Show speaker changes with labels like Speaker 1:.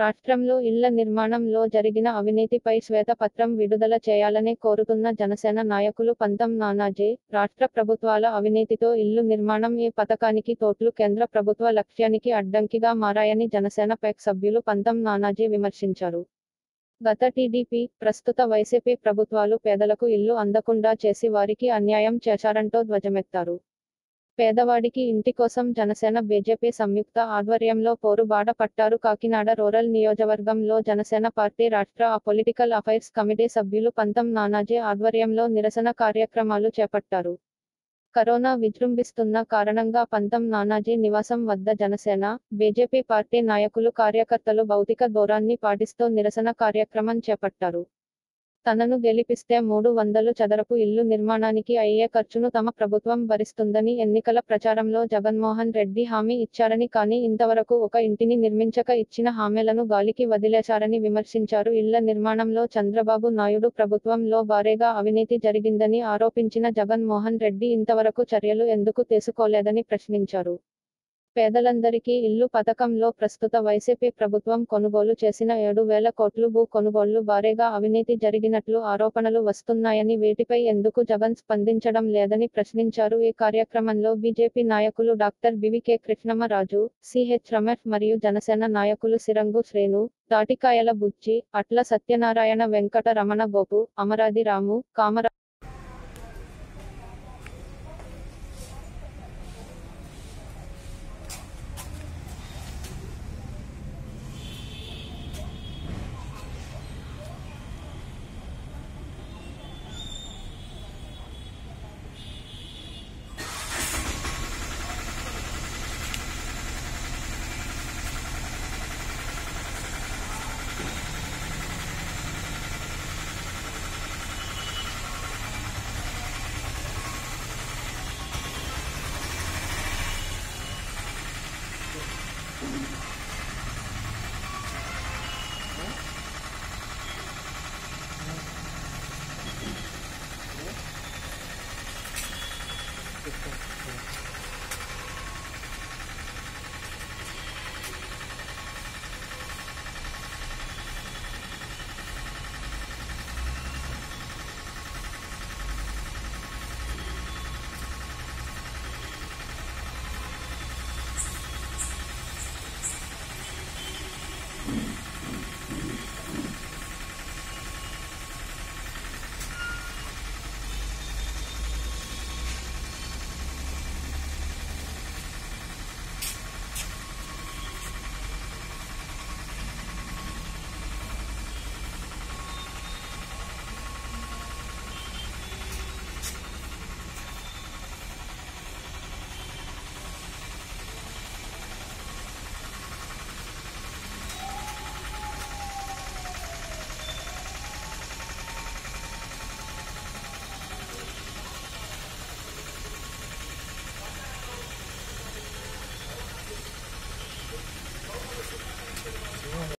Speaker 1: రాష్ట్రంలో ఇళ్ల నిర్మాణంలో జరిగిన అవినీతిపై శ్వేతపత్రం విడుదల చేయాలని కోరుతున్న జనసేన నాయకులు పంతం నానాజీ రాష్ట్ర ప్రభుత్వాల అవినీతితో ఇల్లు నిర్మాణం ఈ పథకానికి తోట్లు కేంద్ర ప్రభుత్వ లక్ష్యానికి అడ్డంకిగా మారాయని జనసేన పెక్ సభ్యులు పంతం నానాజీ విమర్శించారు గత టీడీపీ ప్రస్తుత వైసీపీ ప్రభుత్వాలు పేదలకు ఇల్లు అందకుండా చేసి వారికి అన్యాయం చేశారంటూ ధ్వజమెత్తారు పేదవాడికి ఇంటి కోసం జనసేన బీజేపీ సంయుక్త ఆధ్వర్యంలో పోరుబాట పట్టారు కాకినాడ రూరల్ నియోజకవర్గంలో జనసేన పార్టీ రాష్ట్ర పొలిటికల్ అఫైర్స్ కమిటీ సభ్యులు పంతం నానాజీ ఆధ్వర్యంలో నిరసన కార్యక్రమాలు చేపట్టారు కరోనా విజృంభిస్తున్న కారణంగా పంతం నానాజీ నివాసం వద్ద జనసేన బీజేపీ పార్టీ నాయకులు కార్యకర్తలు భౌతిక దూరాన్ని పాటిస్తూ నిరసన కార్యక్రమం చేపట్టారు తనను గెలిపిస్తే మూడు వందలు చదరపు ఇల్లు నిర్మాణానికి అయ్యే ఖర్చును తమ ప్రభుత్వం భరిస్తుందని ఎన్నికల ప్రచారంలో జగన్మోహన్ రెడ్డి హామీ ఇచ్చారని కానీ ఇంతవరకు ఒక ఇంటిని నిర్మించక ఇచ్చిన హామీలను గాలికి వదిలేశారని విమర్శించారు ఇళ్ల నిర్మాణంలో చంద్రబాబు నాయుడు ప్రభుత్వంలో భారీగా అవినీతి జరిగిందని ఆరోపించిన జగన్మోహన్ రెడ్డి ఇంతవరకు చర్యలు ఎందుకు తీసుకోలేదని ప్రశ్నించారు పేదలందరికీ ఇల్లు పథకంలో ప్రస్తుత వైసీపీ ప్రభుత్వం కొనుగోలు చేసిన ఏడు వేల కోట్లు భూ కొనుగోళ్లు భారీగా అవినీతి జరిగినట్లు ఆరోపణలు వస్తున్నాయని వీటిపై ఎందుకు జగన్ స్పందించడం లేదని ప్రశ్నించారు ఈ కార్యక్రమంలో బీజేపీ నాయకులు doctor BVK Krishnamaraju CH Ramesh మరియు జనసేన నాయకులు సిరంగు శ్రేణు తాటికాయల బుజ్జి అట్ల సత్యనారాయణ వెంకట రమణ గోపు అమరాది రాము కామరా